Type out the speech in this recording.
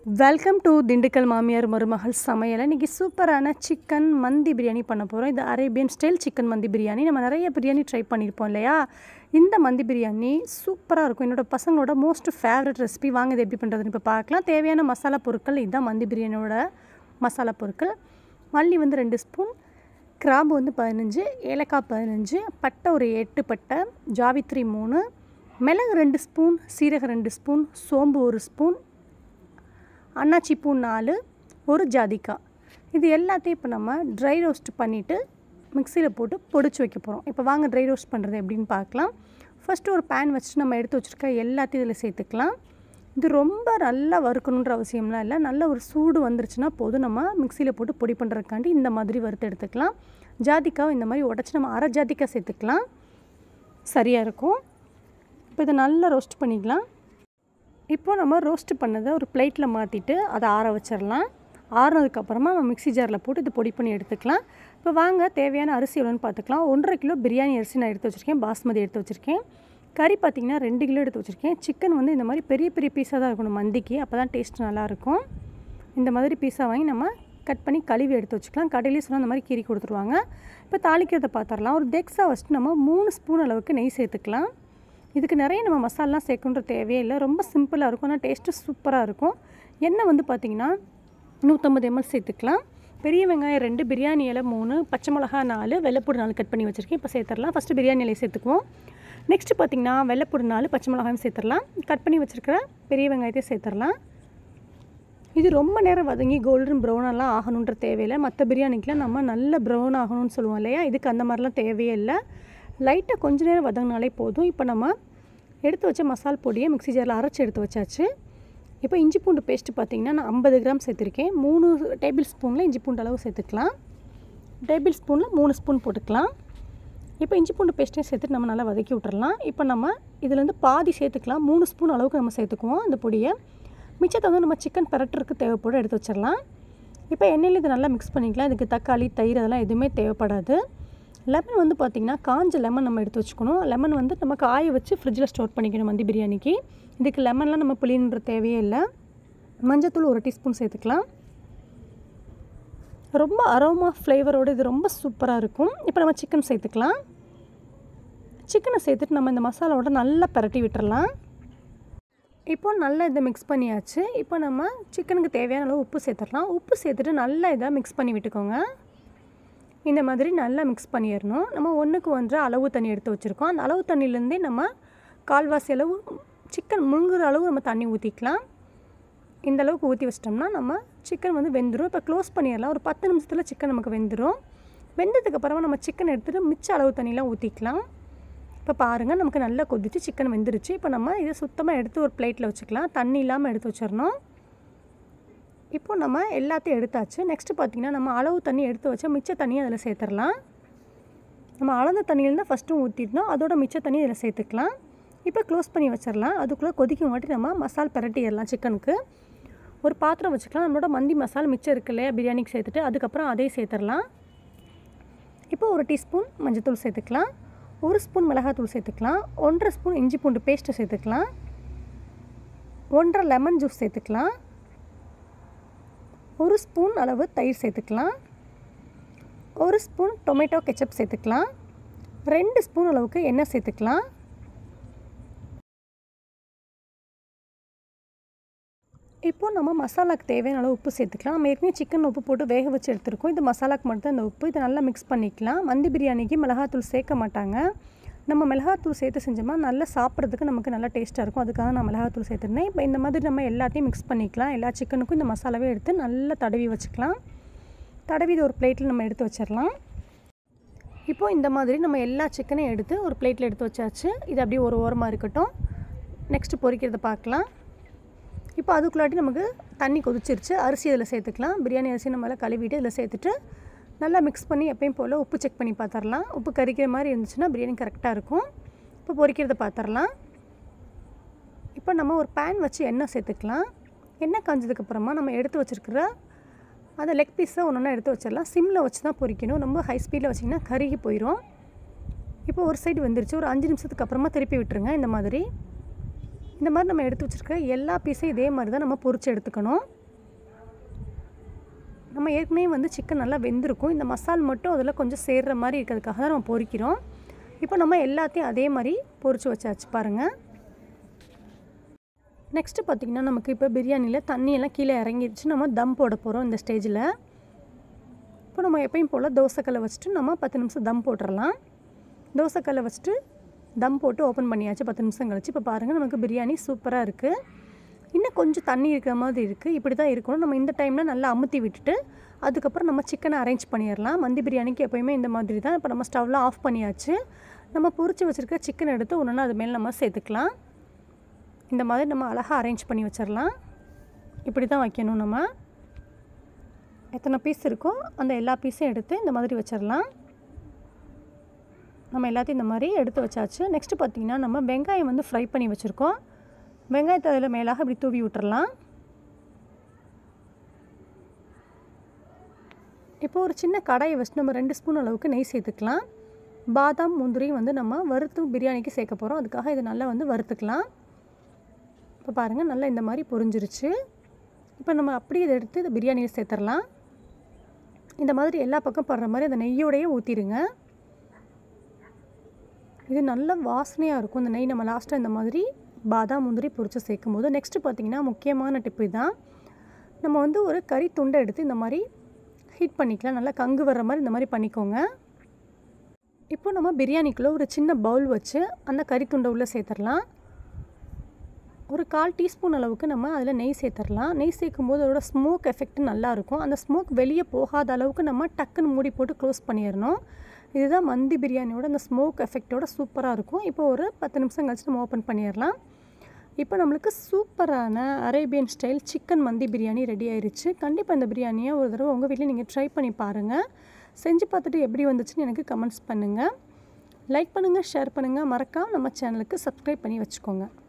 welcome to Dindigul மாமியார் மருமகள் சமையல் இன்றைக்கி சூப்பரான சிக்கன் மந்தி பிரியாணி பண்ண போகிறோம் இது அரேபியன் ஸ்டைல் சிக்கன் மந்தி பிரியாணி நம்ம நிறைய பிரியாணி ட்ரை பண்ணியிருப்போம் இல்லையா இந்த மந்தி பிரியாணி சூப்பராக இருக்கும் என்னோட பசங்களோட மோஸ்ட் ஃபேவரட் ரெசிபி வாங்க இது எப்படி பண்ணுறதுன்னு இப்போ பார்க்கலாம் தேவையான மசாலா பொருட்கள் இதுதான் மந்தி பிரியாணியோட மசாலா பொருட்கள் மல்லி வந்து ரெண்டு ஸ்பூன் கிராம்பு வந்து பதினஞ்சு ஏலக்காய் பதினஞ்சு பட்டை ஒரு எட்டு பட்டை ஜாவித்ரி மூணு மிளகு ரெண்டு ஸ்பூன் சீரகம் ரெண்டு ஸ்பூன் சோம்பு ஒரு ஸ்பூன் அன்னாச்சி பூ நாலு ஒரு ஜாதிக்காய் இது எல்லாத்தையும் இப்போ நம்ம ட்ரை ரோஸ்ட் பண்ணிவிட்டு மிக்சியில் போட்டு பொடிச்சு வைக்க போகிறோம் இப்போ வாங்க ட்ரை ரோஸ்ட் பண்ணுறது எப்படின்னு பார்க்கலாம் ஃபஸ்ட்டு ஒரு பேன் வச்சுட்டு நம்ம எடுத்து வச்சுருக்க எல்லாத்தையும் இதில் சேர்த்துக்கலாம் இது ரொம்ப நல்லா வறுக்கணுன்ற அவசியம்லாம் இல்லை நல்ல ஒரு சூடு வந்துருச்சுன்னா போதும் நம்ம மிக்சியில் போட்டு பொடி பண்ணுறதுக்காண்டி இந்த மாதிரி வறுத்து எடுத்துக்கலாம் ஜாதிக்காய் இந்த மாதிரி உடச்சி நம்ம அரை ஜாதிக்காய் சேர்த்துக்கலாம் சரியாக இருக்கும் இப்போ இதை நல்லா ரோஸ்ட் பண்ணிக்கலாம் இப்போ நம்ம ரோஸ்ட் பண்ணதை ஒரு பிளேட்டில் மாற்றிட்டு அதை ஆற வச்சிடலாம் ஆறுனதுக்கப்புறமா நம்ம மிக்ஸி ஜாரில் போட்டு இது பொடி பண்ணி எடுத்துக்கலாம் இப்போ வாங்க தேவையான அரிசி எவ்வளோன்னு பார்த்துக்கலாம் ஒன்றரை கிலோ பிரியாணி அரிசி நான் எடுத்து வச்சுருக்கேன் பாஸ்மதி எடுத்து வச்சுருக்கேன் கறி பார்த்திங்கன்னா ரெண்டு கிலோ எடுத்து வச்சுருக்கேன் சிக்கன் வந்து இந்த மாதிரி பெரிய பெரிய பீஸாக தான் இருக்கணும் மந்திக்கு அப்போ தான் டேஸ்ட் நல்லாயிருக்கும் இந்த மாதிரி பீஸாக வாங்கி நம்ம கட் பண்ணி கழுவி எடுத்து வச்சுக்கலாம் கடையிலேயே சொன்னால் அந்த மாதிரி கீறி கொடுத்துருவாங்க இப்போ தாளிக்கிறத பார்த்துடலாம் ஒரு டெக்ஸா வச்சுட்டு நம்ம மூணு ஸ்பூன் அளவுக்கு நெய் சேர்த்துக்கலாம் இதுக்கு நிறைய நம்ம மசாலாலாம் சேர்க்கணுன்ற தேவையே இல்லை ரொம்ப சிம்பிளாக இருக்கும் ஆனால் டேஸ்ட்டு சூப்பராக இருக்கும் எண்ணெய் வந்து பார்த்திங்கன்னா நூற்றம்பது எம்எல் சேர்த்துக்கலாம் பெரிய வெங்காயம் ரெண்டு பிரியாணி இலை மூணு பச்சை மிளகா நாலு வெள்ளைப்பூடு நாலு கட் பண்ணி வச்சுருக்கேன் இப்போ சேர்த்துடலாம் ஃபஸ்ட்டு பிரியாணி இலையை சேர்த்துக்குவோம் நெக்ஸ்ட்டு பார்த்திங்கன்னா வெள்ளைப்பூடு நாலு பச்சை மிளகாயும் சேர்த்துடலாம் கட் பண்ணி வச்சுருக்கிற பெரிய வெங்காயத்தையும் சேர்த்துடலாம் இது ரொம்ப நேரம் வதங்கி கோல்டன் ப்ரௌனெல்லாம் ஆகணுன்ற தேவையில்லை மற்ற பிரியாணிக்கெலாம் நம்ம நல்ல ப்ரௌன் ஆகணும்னு சொல்லுவோம் இல்லையா இதுக்கு அந்த மாதிரிலாம் தேவையே இல்லை லைட்டாக கொஞ்ச நேரம் வதங்கினாலே போதும் இப்போ நம்ம எடுத்து வச்ச மசால் பொடியை மிக்ஸி ஜாரில் அரைச்சி எடுத்து வச்சாச்சு இப்போ இஞ்சி பூண்டு பேஸ்ட்டு பார்த்திங்கன்னா நான் ஐம்பது கிராம் சேர்த்துருக்கேன் மூணு டேபிள் ஸ்பூனில் இஞ்சி பூண்டு அளவு சேர்த்துக்கலாம் டேபிள் ஸ்பூனில் மூணு ஸ்பூன் போட்டுக்கலாம் இப்போ இஞ்சி பூண்டு பேஸ்ட்டையும் சேர்த்துட்டு நம்ம நல்லா வதக்கி விட்டுறலாம் இப்போ நம்ம இதுலேருந்து பாதி சேர்த்துக்கலாம் மூணு ஸ்பூன் அளவுக்கு நம்ம சேர்த்துக்குவோம் அந்த பொடியை மிச்சத்தை வந்து நம்ம சிக்கன் பரட்டுறதுக்கு தேவைப்படும் எடுத்து வச்சிடலாம் இப்போ எண்ணெயில் இது நல்லா மிக்ஸ் பண்ணிக்கலாம் இதுக்கு தக்காளி தயிர் அதெல்லாம் எதுவுமே தேவைப்படாது லெமன் வந்து பார்த்திங்கன்னா காஞ்ச லெமன் நம்ம எடுத்து வச்சுக்கணும் லெமன் வந்து நம்ம காய வச்சு ஃப்ரிட்ஜில் ஸ்டோர் பண்ணிக்கணும் மந்தி பிரியாணிக்கு இதுக்கு லெமன்லாம் நம்ம புளின்ற தேவையே இல்லை மஞ்சத்தூள் ஒரு டீஸ்பூன் சேர்த்துக்கலாம் ரொம்ப அரோமா ஃப்ளேவரோடு இது ரொம்ப சூப்பராக இருக்கும் இப்போ நம்ம சிக்கன் சேர்த்துக்கலாம் சிக்கனை சேர்த்துட்டு நம்ம இந்த மசாலாவோட நல்லா பரட்டி விட்டுறலாம் இப்போ நல்லா இதை மிக்ஸ் பண்ணியாச்சு இப்போ நம்ம சிக்கனுக்கு தேவையான அளவு உப்பு சேர்த்துடலாம் உப்பு சேர்த்துட்டு நல்லா இதை மிக்ஸ் பண்ணி விட்டுக்கோங்க இந்த மாதிரி நல்லா மிக்ஸ் பண்ணிடணும் நம்ம ஒன்றுக்கு ஒன்றரை அளவு தண்ணி எடுத்து வச்சுருக்கோம் அந்த அளவு தண்ணியிலேருந்தே நம்ம கால்வாசி அளவு சிக்கன் முழுங்குற அளவு நம்ம தண்ணி ஊற்றிக்கலாம் இந்த அளவுக்கு ஊற்றி வச்சிட்டோம்னா நம்ம சிக்கன் வந்து வெந்துடும் இப்போ க்ளோஸ் பண்ணிடலாம் ஒரு பத்து நிமிஷத்தில் சிக்கன் நமக்கு வெந்துடும் வெந்ததுக்கப்புறமா நம்ம சிக்கன் எடுத்துகிட்டு மிச்ச அளவு தண்ணியெலாம் ஊற்றிக்கலாம் இப்போ பாருங்கள் நமக்கு நல்லா கொதிச்சு சிக்கன் வெந்துருச்சு இப்போ நம்ம இதை சுத்தமாக எடுத்து ஒரு பிளேட்டில் வச்சுக்கலாம் தண்ணி இல்லாமல் எடுத்து வச்சிடணும் இப்போ நம்ம எல்லாத்தையும் எடுத்தாச்சு நெக்ஸ்ட்டு பார்த்திங்கன்னா நம்ம அளவு தண்ணி எடுத்து வச்சா மிச்ச தண்ணியை அதில் சேர்த்துடலாம் நம்ம அளந்த தண்ணியில் தான் ஃபஸ்ட்டும் ஊற்றிட்டோம் அதோட மிச்ச தண்ணி இதில் சேர்த்துக்கலாம் இப்போ க்ளோஸ் பண்ணி வச்சிடலாம் அதுக்குள்ளே கொதிக்கும் வாட்டி நம்ம மசால் பரட்டிடலாம் சிக்கனுக்கு ஒரு பாத்திரம் வச்சுக்கலாம் நம்மளோட மந்தி மசால் மிச்சம் இருக்கு இல்லையா பிரியாணிக்கு சேர்த்துட்டு அதுக்கப்புறம் அதையும் சேர்த்துடலாம் இப்போ ஒரு டீஸ்பூன் மஞ்சத்தூள் சேர்த்துக்கலாம் ஒரு ஸ்பூன் மிளகாத்தூள் சேர்த்துக்கலாம் ஒன்றரை ஸ்பூன் இஞ்சி பூண்டு பேஸ்ட்டு சேர்த்துக்கலாம் ஒன்றரை லெமன் ஜூஸ் சேர்த்துக்கலாம் ஒரு ஸ்பூன் அளவு தயிர் சேர்த்துக்கலாம் ஒரு ஸ்பூன் டொமேட்டோ கெச்சப் சேர்த்துக்கலாம் ரெண்டு ஸ்பூன் அளவுக்கு எண்ணெய் சேர்த்துக்கலாம் இப்போது நம்ம மசாலாக்கு தேவையான அளவு உப்பு சேர்த்துக்கலாம் நம்ம ஏற்கனவே சிக்கன் உப்பு போட்டு வேக வச்சு எடுத்துருக்கோம் இது மசாலாக்கு மட்டும் இந்த உப்பு இதை நல்லா மிக்ஸ் பண்ணிக்கலாம் மந்தி பிரியாணிக்கு மிளகாத்தூள் சேர்க்க மாட்டாங்க நம்ம மிளகாத்தூள் சேர்த்து செஞ்சோம்னா நல்லா சாப்பிட்றதுக்கு நமக்கு நல்லா டேஸ்ட்டாக இருக்கும் அதுக்காக நான் மிளகாத்தூள் சேர்த்துருந்தேன் இப்போ இந்த மாதிரி நம்ம எல்லாத்தையும் மிக்ஸ் பண்ணிக்கலாம் எல்லா சிக்கனுக்கும் இந்த மசாலாவே எடுத்து நல்லா தடவி வச்சுக்கலாம் தடவி இது ஒரு பிளேட்டில் நம்ம எடுத்து வச்சிடலாம் இப்போது இந்த மாதிரி நம்ம எல்லா சிக்கனையும் எடுத்து ஒரு பிளேட்டில் எடுத்து வச்சாச்சு இது அப்படியே ஒரு ஓரமாக இருக்கட்டும் நெக்ஸ்ட்டு பொரிக்கிறத பார்க்கலாம் இப்போ அதுக்குள்ளாட்டி நமக்கு தண்ணி கொதிச்சிருச்சு அரிசி இதில் சேர்த்துக்கலாம் பிரியாணி அரிசி நம்ம எல்லாம் கழுவிட்டு இதில் சேர்த்துட்டு நல்லா மிக்ஸ் பண்ணி எப்பயும் போல் உப்பு செக் பண்ணி பார்த்துடலாம் உப்பு கறிக்கிற மாதிரி இருந்துச்சுன்னா பிரியாணி கரெக்டாக இருக்கும் இப்போ பொரிக்கிறத பார்த்துடலாம் இப்போ நம்ம ஒரு பேன் வச்சு எண்ணெய் சேர்த்துக்கலாம் எண்ணெய் காஞ்சதுக்கப்புறமா நம்ம எடுத்து வச்சுருக்கிற அந்த லெக் பீஸை ஒன்று ஒன்றா எடுத்து வச்சிடலாம் சிம்மில் வச்சு தான் பொரிக்கணும் ரொம்ப ஹை ஸ்பீடில் வச்சிங்கன்னா கருகி போயிடும் இப்போ ஒரு சைடு வந்துருச்சு ஒரு அஞ்சு நிமிஷத்துக்கு அப்புறமா திருப்பி விட்டுருங்க இந்த மாதிரி இந்த மாதிரி நம்ம எடுத்து வச்சுருக்க எல்லா பீஸையும் இதே மாதிரி தான் நம்ம பொரிச்சு எடுத்துக்கணும் நம்ம ஏற்கனவே வந்து சிக்கன் நல்லா வெந்திருக்கும் இந்த மசால் மட்டும் அதில் கொஞ்சம் சேர்கிற மாதிரி இருக்கிறதுக்காக தான் நம்ம பொரிக்கிறோம் இப்போ நம்ம எல்லாத்தையும் அதே மாதிரி பொரிச்சு வச்சாச்சு பாருங்கள் நெக்ஸ்ட்டு பார்த்திங்கன்னா நமக்கு இப்போ பிரியாணியில் தண்ணியெல்லாம் கீழே இறங்கிடுச்சு நம்ம தம் போட போகிறோம் இந்த ஸ்டேஜில் இப்போ நம்ம எப்பயும் போல் தோசைக்கல்லை வச்சுட்டு நம்ம பத்து நிமிஷம் தம் போட்டுடலாம் தோசைக்கல்லை வச்சுட்டு தம் போட்டு ஓப்பன் பண்ணியாச்சு பத்து நிமிஷம் கழிச்சு இப்போ பாருங்கள் நமக்கு பிரியாணி சூப்பராக இருக்குது இன்னும் கொஞ்சம் தண்ணி இருக்கிற மாதிரி இருக்குது இப்படி தான் இருக்கணும் நம்ம இந்த டைமில் நல்லா அமுத்தி விட்டுட்டு அதுக்கப்புறம் நம்ம சிக்கனை அரேஞ்ச் பண்ணிடலாம் மந்தி பிரியாணிக்கு எப்போயுமே இந்த மாதிரி தான் இப்போ நம்ம ஸ்டவ்லாம் ஆஃப் பண்ணியாச்சு நம்ம பொரிச்சு வச்சுருக்க சிக்கன் எடுத்து ஒன்று அது மேலே நம்ம சேர்த்துக்கலாம் இந்த மாதிரி நம்ம அழகாக அரேஞ்ச் பண்ணி வச்சிடலாம் இப்படி தான் வைக்கணும் நம்ம எத்தனை பீஸ் இருக்கோ அந்த எல்லா பீஸையும் எடுத்து இந்த மாதிரி வச்சிடலாம் நம்ம எல்லாத்தையும் இந்த மாதிரி எடுத்து வச்சாச்சு நெக்ஸ்ட்டு பார்த்திங்கன்னா நம்ம வெங்காயம் வந்து ஃப்ரை பண்ணி வச்சுருக்கோம் வெங்காயத்தை அதில் மேலாக இப்படி தூவி விட்டுறலாம் இப்போ ஒரு சின்ன கடாயை வச்சு நம்ம ரெண்டு ஸ்பூன் அளவுக்கு நெய் சேர்த்துக்கலாம் பாதாம் முந்திரியும் வந்து நம்ம வறுத்து பிரியாணிக்கு சேர்க்க போகிறோம் அதுக்காக இது நல்லா வந்து வறுத்துக்கலாம் இப்போ பாருங்கள் நல்லா இந்த மாதிரி பொரிஞ்சிருச்சு இப்போ நம்ம அப்படியே இதை எடுத்து இந்த பிரியாணியில் சேர்த்துடலாம் இந்த மாதிரி எல்லா பக்கம் படுற மாதிரி அந்த நெய்யோடையே ஊற்றிடுங்க இது நல்ல வாசனையாக இருக்கும் இந்த நெய் நம்ம லாஸ்ட்டாக இந்த மாதிரி பாதாம் முந்திரி பொரித்து சேர்க்கும் போது நெக்ஸ்ட்டு பார்த்திங்கன்னா முக்கியமான டிப்பு தான் நம்ம வந்து ஒரு கறி துண்டை எடுத்து இந்த மாதிரி ஹீட் பண்ணிக்கலாம் நல்லா கங்கு வர்ற மாதிரி இந்த மாதிரி பண்ணிக்கோங்க இப்போ நம்ம பிரியாணிக்குள்ளே ஒரு சின்ன பவுல் வச்சு அந்த கறி துண்டை உள்ளே சேர்த்துடலாம் ஒரு கால் டீஸ்பூன் அளவுக்கு நம்ம அதில் நெய் சேர்த்துடலாம் நெய் சேர்க்கும் போது அதோட ஸ்மோக் எஃபெக்ட் நல்லாயிருக்கும் அந்த ஸ்மோக் வெளியே போகாத அளவுக்கு நம்ம டக்குன்னு மூடி போட்டு க்ளோஸ் பண்ணிடணும் இதுதான் மந்தி பிரியாணியோட அந்த ஸ்மோக் எஃபெக்டோட சூப்பராக இருக்கும் இப்போ ஒரு பத்து நிமிஷம் கழிச்சு நம்ம ஓப்பன் பண்ணிடலாம் இப்போ நம்மளுக்கு சூப்பரான அரேபியன் ஸ்டைல் சிக்கன் மந்தி பிரியாணி ரெடி ஆயிருச்சு கண்டிப்பாக இந்த பிரியாணியை ஒரு தடவை உங்கள் வீட்டில் நீங்கள் ட்ரை பண்ணி பாருங்கள் செஞ்சு பார்த்துட்டு எப்படி வந்துச்சுன்னு எனக்கு கமெண்ட்ஸ் பண்ணுங்கள் லைக் பண்ணுங்கள் ஷேர் பண்ணுங்கள் மறக்காமல் நம்ம சேனலுக்கு சப்ஸ்கிரைப் பண்ணி வச்சுக்கோங்க